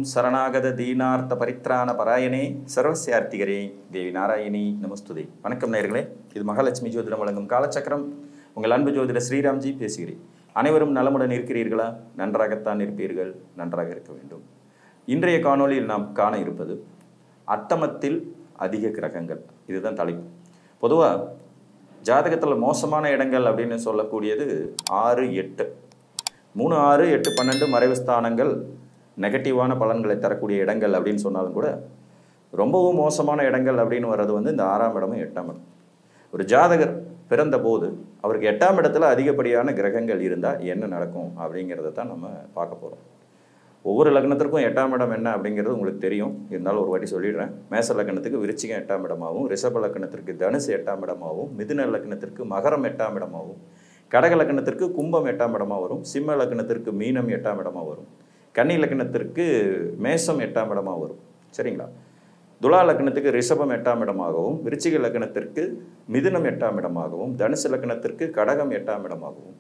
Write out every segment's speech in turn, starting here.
சரணாகத தீனார்த்த பரித்ராண பராயணே சர்வசியார்த்திகரே தேவி நாராயணி நமஸ்துதே வணக்கம் நேயர்களே இது மகாலட்சுமி ஜோதிடம் வழங்கும் காலச்சக்கரம் உங்கள் அன்பு ஜோதிடர் ஸ்ரீராம்ஜி பேசுகிறேன் அனைவரும் நலமுடன் இருக்கிறீர்களா நன்றாகத்தான் இருப்பீர்கள் நன்றாக இருக்க வேண்டும் இன்றைய காணொளியில் நாம் காண இருப்பது அட்டமத்தில் அதிக கிரகங்கள் இதுதான் தலைப்பு பொதுவாக ஜாதகத்தில் மோசமான இடங்கள் அப்படின்னு சொல்லக்கூடியது ஆறு எட்டு மூணு ஆறு எட்டு பன்னெண்டு மறைவு ஸ்தானங்கள் நெகட்டிவான பலன்களை தரக்கூடிய இடங்கள் அப்படின்னு சொன்னாலும் கூட ரொம்பவும் மோசமான இடங்கள் அப்படின்னு வர்றது வந்து இந்த ஆறாம் இடமும் எட்டாம் இடம் ஒரு ஜாதகர் பிறந்த போது அவருக்கு எட்டாம் இடத்துல அதிகப்படியான கிரகங்கள் இருந்தால் என்ன நடக்கும் அப்படிங்கிறத தான் நம்ம பார்க்க போகிறோம் ஒவ்வொரு லக்னத்திற்கும் எட்டாம் இடம் என்ன அப்படிங்கிறது உங்களுக்கு தெரியும் இருந்தாலும் ஒரு வாட்டி சொல்லிடுறேன் மேச லக்னத்துக்கு விருச்சிகம் எட்டாம் இடமாகவும் ரிஷப லக்னத்திற்கு தனுசு எட்டாம் இடமாகவும் மிதுன லக்னத்திற்கு மகரம் எட்டாம் இடமாகவும் கடக லக்னத்திற்கு கும்பம் எட்டாம் இடமா வரும் சிம்ம லக்னத்திற்கு மீனம் எட்டாம் இடமா வரும் கன்னி லக்னத்திற்கு மேசம் எட்டாம் இடமா வரும் சரிங்களா துலா லக்னத்துக்கு ரிஷபம் எட்டாம் இடமாகவும் விருச்சிக லக்னத்திற்கு மிதுனம் எட்டாம் இடமாகவும் தனுசு லக்னத்திற்கு கடகம் எட்டாம் இடமாகவும்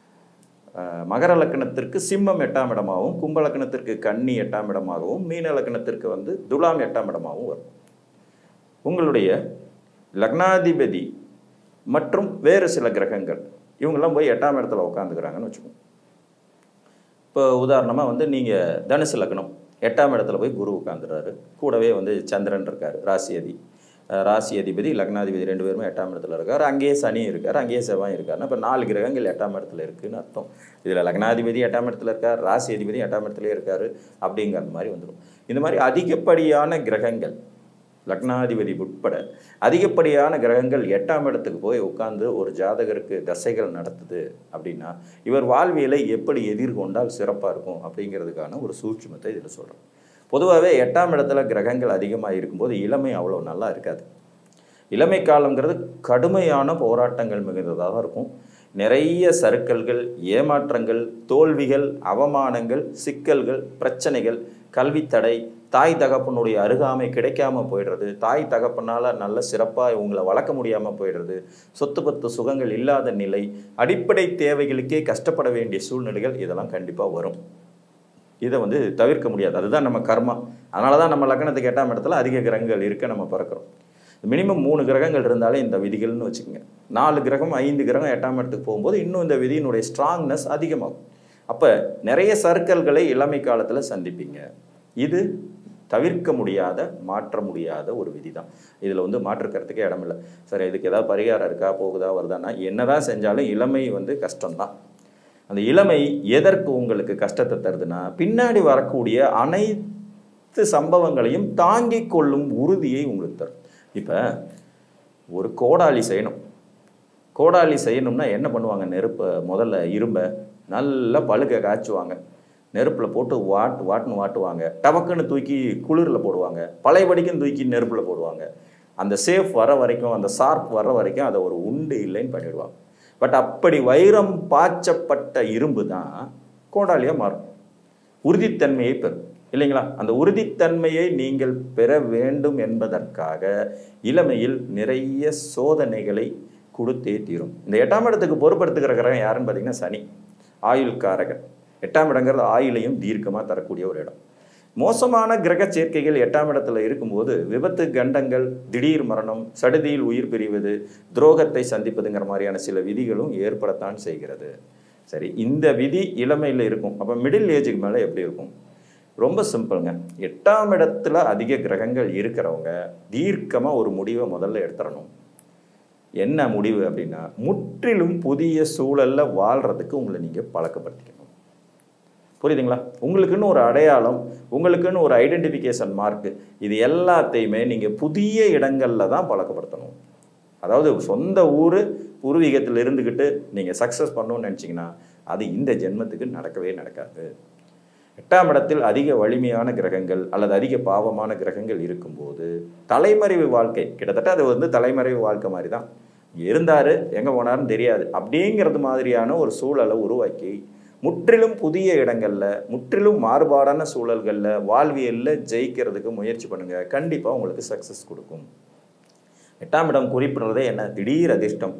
அஹ், மகர லக்னத்திற்கு சிம்மம் எட்டாம் இடமாகவும் கும்ப லக்னத்திற்கு கன்னி எட்டாம் இடமாகவும் மீன லக்னத்திற்கு வந்து துலாம் எட்டாம் இடமாகவும் வரும் உங்களுடைய லக்னாதிபதி மற்றும் வேறு சில கிரகங்கள் இவங்கெல்லாம் போய் எட்டாம் இடத்துல உட்காந்துக்கிறாங்கன்னு வச்சுக்கோங்க இப்போ உதாரணமாக வந்து நீங்கள் தனுசு லக்னம் எட்டாம் இடத்துல போய் குரு உட்காந்துறாரு கூடவே வந்து சந்திரன் இருக்கார் ராசி அஹ் ராசி அதிபதி லக்னாதிபதி ரெண்டு பேருமே எட்டாம் இடத்துல இருக்கார் அங்கேயே சனி இருக்கார் அங்கேயே செவ்வாய் இருக்காருன்னா இப்போ நாலு கிரகங்கள் எட்டாம் இடத்துல இருக்குன்னு அர்த்தம் இதில் லக்னாதிபதி எட்டாம் இடத்துல இருக்கார் ராசி அதிபதி எட்டாம் இடத்துலயே இருக்காரு அப்படிங்கிற மாதிரி வந்துடும் இந்த மாதிரி அதிகப்படியான கிரகங்கள் லக்னாதிபதி உட்பட அதிகப்படியான கிரகங்கள் எட்டாம் இடத்துக்கு போய் உட்கார்ந்து ஒரு ஜாதகருக்கு தசைகள் நடத்துது அப்படின்னா இவர் வாழ்வியலை எப்படி எதிர்கொண்டால் சிறப்பாக இருக்கும் அப்படிங்கிறதுக்கான ஒரு சூட்சுமத்தை இதில் சொல்கிறேன் பொதுவாகவே எட்டாம் இடத்துல கிரகங்கள் அதிகமாக இருக்கும்போது இளமை அவ்வளோ நல்லா இருக்காது இளமை காலங்கிறது கடுமையான போராட்டங்கள் மிகுந்ததாக தான் இருக்கும் நிறைய சறுக்கல்கள் ஏமாற்றங்கள் தோல்விகள் அவமானங்கள் சிக்கல்கள் பிரச்சனைகள் கல்வித்தடை தாய் தகப்பனுடைய அருகாமை கிடைக்காம போயிடுறது தாய் தகப்பனால நல்ல சிறப்பாக இவங்களை வளர்க்க முடியாமல் போயிடுறது சொத்து பத்து சுகங்கள் இல்லாத நிலை அடிப்படை தேவைகளுக்கே கஷ்டப்பட வேண்டிய சூழ்நிலைகள் இதெல்லாம் கண்டிப்பாக வரும் இதை வந்து தவிர்க்க முடியாது அதுதான் நம்ம கர்மா அதனால தான் நம்ம லக்னத்துக்கு எட்டாம் இடத்துல அதிக கிரகங்கள் இருக்க நம்ம பிறக்கிறோம் மினிமம் மூணு கிரகங்கள் இருந்தாலே இந்த விதிகள்னு வச்சுக்கோங்க நாலு கிரகம் ஐந்து கிரகம் எட்டாம் இடத்துக்கு போகும்போது இன்னும் இந்த விதியினுடைய ஸ்ட்ராங்னஸ் அதிகமாகும் அப்போ நிறைய சர்க்கிள்களை இளமை காலத்தில் சந்திப்பீங்க இது தவிர்க்க முடியாத மாற்ற முடியாத ஒரு விதி தான் இதில் வந்து மாற்றுக்கிறதுக்கே இடமில்லை சரி இதுக்கு ஏதாவது பரிகாரம் இருக்கா போகுதா வருதான்னா என்னதான் செஞ்சாலும் இளமை வந்து கஷ்டம்தான் அந்த இளமை எதற்கு உங்களுக்கு கஷ்டத்தை தருதுன்னா பின்னாடி வரக்கூடிய அனைத்து சம்பவங்களையும் தாங்கிக் கொள்ளும் உறுதியை உங்களுக்கு தரும் இப்போ ஒரு கோடாலி செய்யணும் கோடாலி செய்யணும்னா என்ன பண்ணுவாங்க நெருப்பை முதல்ல இரும்பை நல்லா பழுக்க காய்ச்சுவாங்க நெருப்பில் போட்டு வாட்டு வாட்டுன்னு வாட்டுவாங்க டபக்குன்னு தூக்கி குளிரில் போடுவாங்க பழையபடிக்கும் தூக்கி நெருப்பில் போடுவாங்க அந்த சேஃப் வர வரைக்கும் அந்த ஷார்ப் வர வரைக்கும் அதை ஒரு உண்டு இல்லைன்னு பண்ணிடுவாங்க பட் அப்படி வைரம் பாய்ச்சப்பட்ட இரும்பு தான் கோடாலியாக மாறும் உறுதித்தன்மையை பெறும் இல்லைங்களா அந்த உறுதித்தன்மையை நீங்கள் பெற வேண்டும் என்பதற்காக இளமையில் நிறைய சோதனைகளை கொடுத்தே தீரும் இந்த எட்டாம் இடத்துக்கு பொறுப்படுத்துகிற கிரகம் யாருன்னு பார்த்தீங்கன்னா சனி ஆயுள் காரகன் எட்டாம் இடங்கிறது ஆயுளையும் தீர்க்கமாக தரக்கூடிய ஒரு இடம் மோசமான கிரக சேர்க்கைகள் எட்டாம் இடத்துல இருக்கும்போது விபத்து கண்டங்கள் திடீர் மரணம் சடுதியில் உயிர் பிரிவது துரோகத்தை சந்திப்பதுங்கிற மாதிரியான சில விதிகளும் ஏற்படத்தான் செய்கிறது சரி இந்த விதி இளமையில் இருக்கும் அப்போ மிடில் ஏஜுக்கு மேலே எப்படி இருக்கும் ரொம்ப சிம்பிளுங்க எட்டாம் இடத்துல அதிக கிரகங்கள் இருக்கிறவங்க தீர்க்கமாக ஒரு முடிவை முதல்ல எடுத்துடணும் என்ன முடிவு அப்படின்னா முற்றிலும் புதிய சூழல்ல வாழ்றதுக்கு உங்களை நீங்கள் பழக்கப்படுத்திக்கணும் புரியுதுங்களா உங்களுக்குன்னு ஒரு அடையாளம் உங்களுக்குன்னு ஒரு ஐடென்டிஃபிகேஷன் மார்க்கு இது எல்லாத்தையுமே நீங்கள் புதிய இடங்களில் தான் பழக்கப்படுத்தணும் அதாவது சொந்த ஊர் பூர்வீகத்தில் இருந்துக்கிட்டு நீங்கள் சக்ஸஸ் பண்ணணும்னு நினச்சிங்கன்னா அது இந்த ஜென்மத்துக்கு நடக்கவே நடக்காது எட்டாம் இடத்தில் அதிக வலிமையான கிரகங்கள் அல்லது அதிக பாவமான கிரகங்கள் இருக்கும்போது தலைமறைவு வாழ்க்கை கிட்டத்தட்ட அது வந்து தலைமறைவு வாழ்க்கை மாதிரி தான் இருந்தார் எங்கே போனாருன்னு தெரியாது அப்படிங்கிறது மாதிரியான ஒரு சூழலை உருவாக்கி முற்றிலும் புதிய இடங்களில் முற்றிலும் மாறுபாடான சூழல்களில் வாழ்வியலில் ஜெயிக்கிறதுக்கு முயற்சி பண்ணுங்கள் கண்டிப்பாக உங்களுக்கு சக்ஸஸ் கொடுக்கும் எட்டாம் இடம் குறிப்பிடுறதே என்ன திடீர் அதிர்ஷ்டம்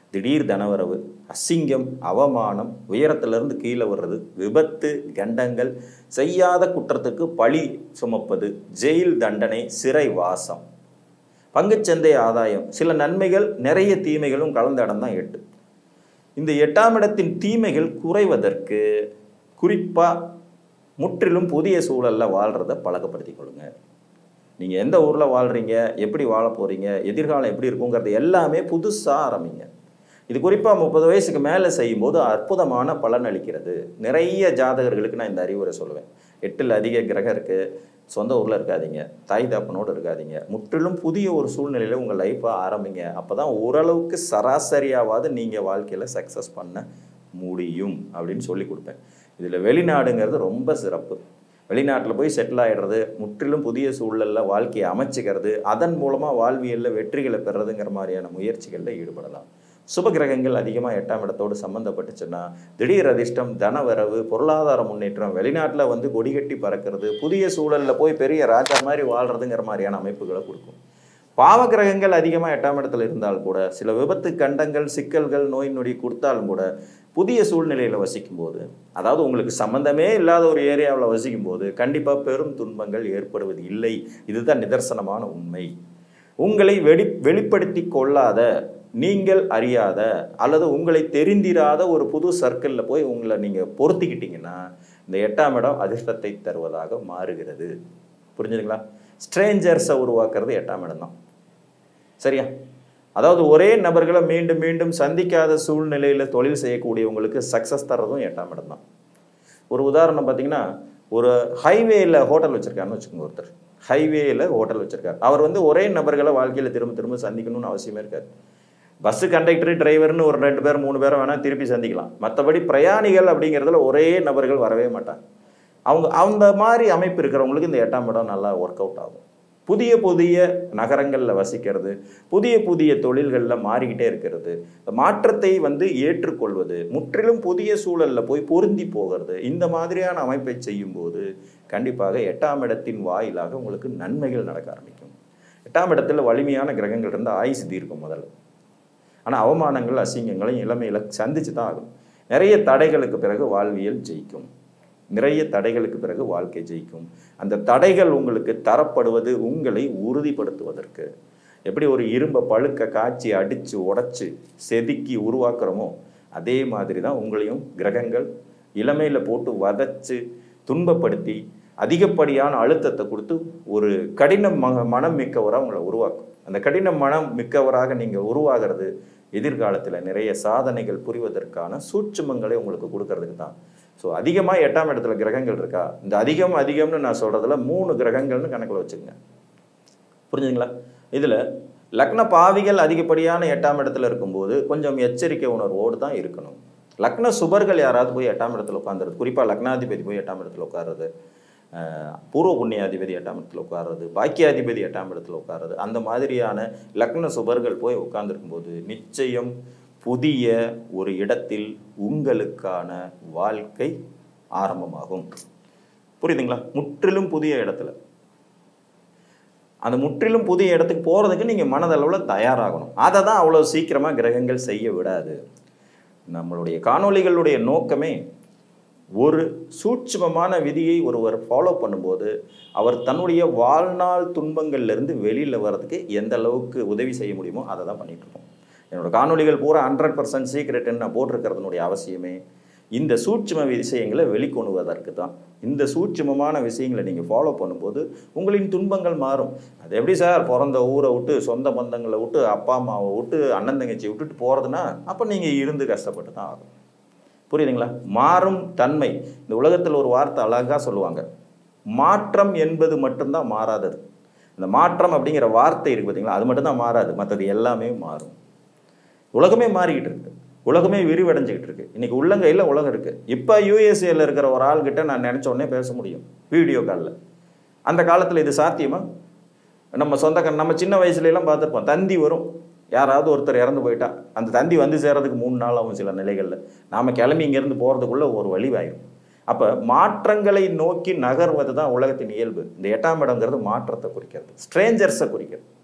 திடீர் தனவரவு அசிங்கம் அவமானம் உயரத்திலிருந்து கீழே வர்றது விபத்து கண்டங்கள் செய்யாத குற்றத்துக்கு பழி சுமப்பது ஜெயில் தண்டனை சிறை வாசம் பங்குச்சந்தை ஆதாயம் சில நன்மைகள் நிறைய தீமைகளும் கலந்த இடம் தான் எட்டு இந்த எட்டாம் இடத்தின் தீமைகள் குறைவதற்கு குறிப்பாக முற்றிலும் புதிய சூழலில் வாழ்கிறத பழக்கப்படுத்திக் கொள்ளுங்க நீங்கள் எந்த ஊரில் வாழ்கிறீங்க எப்படி வாழ போகிறீங்க எதிர்காலம் எப்படி இருக்குங்கிறது எல்லாமே புதுசாக ஆரம்பிங்க இது குறிப்பாக முப்பது வயசுக்கு மேலே செய்யும்போது அற்புதமான பலன் அளிக்கிறது நிறைய ஜாதகர்களுக்கு நான் இந்த அறிவுரை சொல்லுவேன் எட்டில் அதிக கிரகம் இருக்குது சொந்த ஊரில் இருக்காதீங்க தாய் தாப்பனோடு இருக்காதீங்க முற்றிலும் புதிய ஒரு சூழ்நிலையில் உங்கள் லைஃப்பை ஆரம்பிங்க அப்போ தான் ஓரளவுக்கு சராசரியாவது நீங்கள் வாழ்க்கையில் சக்ஸஸ் பண்ண முடியும் அப்படின்னு சொல்லி கொடுப்பேன் இதில் வெளிநாடுங்கிறது ரொம்ப சிறப்பு வெளிநாட்டில் போய் செட்டில் ஆகிடுறது முற்றிலும் புதிய சூழலில் வாழ்க்கையை அமைச்சிக்கிறது அதன் மூலமாக வாழ்வியலில் வெற்றிகளை பெறதுங்கிற மாதிரியான முயற்சிகளில் ஈடுபடலாம் சுப கிரகங்கள் அதிகமாக எட்டாம் இடத்தோடு சம்மந்தப்பட்டுச்சுன்னா திடீர் அதிர்ஷ்டம் தனவரவு பொருளாதார முன்னேற்றம் வெளிநாட்டில் வந்து கொடி கட்டி பறக்கிறது புதிய சூழலில் போய் பெரிய ராஜா மாதிரி வாழ்கிறதுங்கிற மாதிரியான அமைப்புகளை கொடுக்கும் பாவ கிரகங்கள் அதிகமாக எட்டாம் இடத்துல இருந்தால் கூட சில விபத்து கண்டங்கள் சிக்கல்கள் நோய் நொடி கொடுத்தாலும் கூட புதிய சூழ்நிலையில் வசிக்கும் போது அதாவது உங்களுக்கு சம்பந்தமே இல்லாத ஒரு ஏரியாவில் வசிக்கும் போது கண்டிப்பாக பெரும் துன்பங்கள் ஏற்படுவது இல்லை இதுதான் நிதர்சனமான உண்மை உங்களை வெளி வெளிப்படுத்தி கொள்ளாத நீங்கள் அறியாத அல்லது உங்களை தெரிந்திராத ஒரு புது சர்க்கிளில் போய் உங்களை நீங்கள் பொருத்திக்கிட்டீங்கன்னா இந்த எட்டாம் இடம் அதிர்ஷ்டத்தை தருவதாக மாறுகிறது புரிஞ்சுதுங்களா ஸ்ட்ரேஞ்சர்ஸை உருவாக்குறது எட்டாம் இடம் தான் சரியா அதாவது ஒரே நபர்களை மீண்டும் மீண்டும் சந்திக்காத சூழ்நிலையில் தொழில் செய்யக்கூடியவங்களுக்கு சக்ஸஸ் தர்றதும் எட்டாம் இடம் தான் ஒரு உதாரணம் பார்த்தீங்கன்னா ஒரு ஹைவேயில் ஹோட்டல் வச்சுருக்காருன்னு வச்சுக்கோங்க ஒருத்தர் ஹைவேயில் ஹோட்டல் வச்சுருக்காரு அவர் வந்து ஒரே நபர்களை வாழ்க்கையில் திரும்ப திரும்ப சந்திக்கணும்னு அவசியமே இருக்காது பஸ்ஸு கண்டக்டர் டிரைவர்னு ஒரு ரெண்டு பேர் மூணு பேரை வேணால் திருப்பி சந்திக்கலாம் மற்றபடி பிரயாணிகள் அப்படிங்கிறதுல ஒரே நபர்கள் வரவே மாட்டாங்க அவங்க அந்த மாதிரி அமைப்பு இருக்கிறவங்களுக்கு இந்த எட்டாம் இடம் நல்லா ஒர்க் அவுட் ஆகும் புதிய புதிய நகரங்களில் வசிக்கிறது புதிய புதிய தொழில்களில் மாறிக்கிட்டே இருக்கிறது மாற்றத்தை வந்து ஏற்றுக்கொள்வது முற்றிலும் புதிய சூழலில் போய் பொருந்தி போகிறது இந்த மாதிரியான அமைப்பை செய்யும்போது கண்டிப்பாக எட்டாம் இடத்தின் வாயிலாக உங்களுக்கு நன்மைகள் நடக்க ஆரம்பிக்கும் எட்டாம் இடத்துல வலிமையான கிரகங்கள் இருந்தால் ஆயுசு தீர்க்கும் முதல்ல ஆனால் அவமானங்கள் அசிங்கங்களும் இளமையில் சந்திச்சு தான் ஆகும் நிறைய தடைகளுக்கு பிறகு வாழ்வியல் ஜெயிக்கும் நிறைய தடைகளுக்கு பிறகு வாழ்க்கை ஜெயிக்கும் அந்த தடைகள் உங்களுக்கு தரப்படுவது உங்களை உறுதிப்படுத்துவதற்கு எப்படி ஒரு இரும்பை பழுக்க காய்ச்சி அடித்து உடைச்சி செதுக்கி உருவாக்குறோமோ அதே மாதிரி தான் உங்களையும் கிரகங்கள் இளமையில் போட்டு வதச்சு துன்பப்படுத்தி அதிகப்படியான அழுத்தத்தை கொடுத்து ஒரு கடின ம மனம் மிக்கவராக உங்களை உருவாக்கும் அந்த கடின மனம் மிக்கவராக நீங்கள் உருவாகிறது எதிர்காலத்தில் நிறைய சாதனைகள் புரிவதற்கான சூட்சுமங்களை உங்களுக்கு கொடுக்கறதுக்கு தான் ஸோ அதிகமாக எட்டாம் இடத்துல கிரகங்கள் இருக்கா இந்த அதிகம் அதிகம்னு நான் சொல்கிறதுல மூணு கிரகங்கள்னு கணக்கில் வச்சுக்கோங்க புரிஞ்சுங்களா இதில் லக்ன பாவிகள் அதிகப்படியான எட்டாம் இடத்துல இருக்கும்போது கொஞ்சம் எச்சரிக்கை உணர்வோடு தான் இருக்கணும் லக்ன சுபர்கள் யாராவது போய் எட்டாம் இடத்துல உட்காந்துறது குறிப்பாக லக்னாதிபதி போய் எட்டாம் இடத்துல உட்காருறது அஹ், பூர்வ புண்ணியாதிபதி எட்டாம் இடத்துல உட்காருறது பாக்கியாதிபதி எட்டாம் இடத்துல உட்காருறது அந்த மாதிரியான லக்ன சுபர்கள் போய் உட்கார்ந்துருக்கும்போது நிச்சயம் புதிய ஒரு இடத்தில் உங்களுக்கான வாழ்க்கை ஆரம்பமாகும் புரியுதுங்களா முற்றிலும் புதிய இடத்துல அந்த முற்றிலும் புதிய இடத்துக்கு போகிறதுக்கு நீங்கள் மனதளவில் தயாராகணும் அதை தான் அவ்வளோ சீக்கிரமாக கிரகங்கள் செய்ய விடாது நம்மளுடைய காணொளிகளுடைய நோக்கமே ஒரு சூட்சுமமான விதியை ஒருவர் ஃபாலோ பண்ணும்போது அவர் தன்னுடைய வாழ்நாள் துன்பங்கள்லேருந்து வெளியில் வர்றதுக்கு எந்த அளவுக்கு உதவி செய்ய முடியுமோ அதை தான் பண்ணிட்டு இருக்கோம் என்னோட காணொளிகள் பூரா ஹண்ட்ரட் பர்சன்ட் சீக்ரெட்டுன்னு நான் போட்டிருக்கிறதுனுடைய அவசியமே இந்த சூட்சும விஷயங்களை வெளிக்கொணுவதற்கு தான் இந்த சூட்சுமமான விஷயங்களை நீங்கள் ஃபாலோ பண்ணும்போது உங்களின் துன்பங்கள் மாறும் அது எப்படி சார் பிறந்த ஊரை விட்டு சொந்த பந்தங்களை விட்டு அப்பா அம்மாவை விட்டு அண்ணன் தங்கச்சியை விட்டுட்டு போகிறதுனா அப்போ நீங்கள் இருந்து கஷ்டப்பட்டு தான் ஆகும் புரியுதுங்களா மாறும் தன்மை இந்த உலகத்தில் ஒரு வார்த்தை அழகாக சொல்லுவாங்க மாற்றம் என்பது மட்டும்தான் மாறாதது இந்த மாற்றம் அப்படிங்கிற வார்த்தை இருக்கு பார்த்தீங்களா அது மட்டும்தான் மாறாது மற்றது எல்லாமே மாறும் உலகமே மாறிக்கிட்டு இருக்கு உலகமே விரிவடைஞ்சிக்கிட்டு இருக்கு இன்னைக்கு உள்ளங்கையில் உலகம் இருக்கு இப்போ யூஎஸ்ஏல இருக்கிற ஒரு ஆள்கிட்ட நான் நினச்ச உடனே பேச முடியும் வீடியோ காலில் அந்த காலத்தில் இது சாத்தியமா நம்ம சொந்தக்க நம்ம சின்ன வயசுல எல்லாம் பார்த்துருப்போம் தந்தி வரும் யாராவது ஒருத்தர் இறந்து போயிட்டா அந்த தந்தி வந்து சேர்றதுக்கு மூணு நாள் ஆகும் சில நிலைகளில் நாம் கிளம்பி இங்கேருந்து போகிறதுக்குள்ளே ஒரு வழிவாயிரும் அப்போ மாற்றங்களை நோக்கி நகர்வது தான் உலகத்தின் இயல்பு இந்த எட்டாம் இடங்கிறது மாற்றத்தை குறிக்கிறது ஸ்ட்ரேஞ்சர்ஸை குறிக்கிறது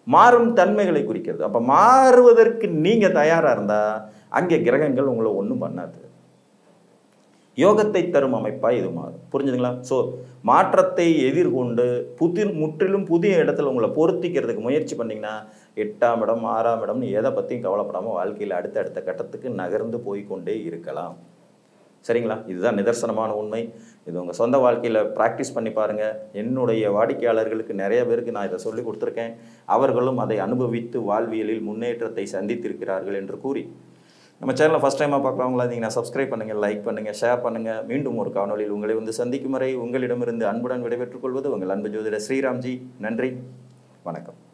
மாறும் தன்மைகளை குறிக்கிறது அப்போ மாறுவதற்கு நீங்கள் தயாராக இருந்தால் அங்கே கிரகங்கள் உங்களை ஒன்றும் பண்ணாது யோகத்தை தரும் அமைப்பாக இது மாறும் புரிஞ்சுதுங்களா ஸோ மாற்றத்தை எதிர்கொண்டு புதிர் முற்றிலும் புதிய இடத்துல உங்களை பொருத்திக்கிறதுக்கு முயற்சி பண்ணிங்கன்னா எட்டாம் இடம் ஆறாம் இடம்னு எதை பற்றியும் கவலைப்படாமல் வாழ்க்கையில் அடுத்த அடுத்த கட்டத்துக்கு நகர்ந்து போய்க்கொண்டே இருக்கலாம் சரிங்களா இதுதான் நிதர்சனமான உண்மை இது உங்கள் சொந்த வாழ்க்கையில் ப்ராக்டிஸ் பண்ணி பாருங்கள் என்னுடைய வாடிக்கையாளர்களுக்கு நிறைய பேருக்கு நான் இதை சொல்லி கொடுத்துருக்கேன் அவர்களும் அதை அனுபவித்து வாழ்வியலில் முன்னேற்றத்தை சந்தித்திருக்கிறார்கள் என்று கூறி நம்ம சேனலை ஃபஸ்ட் டைமாக பார்க்குறவங்களா இருந்தீங்கன்னா சப்ஸ்கிரைப் பண்ணுங்கள் லைக் பண்ணுங்கள் ஷேர் பண்ணுங்கள் மீண்டும் ஒரு காணொலியில் உங்களை வந்து சந்திக்கும் வரை உங்களிடமிருந்து அன்புடன் விடைபெற்றுக் கொள்வது உங்கள் அன்பு ஜோதிடர் ஸ்ரீராம்ஜி நன்றி வணக்கம்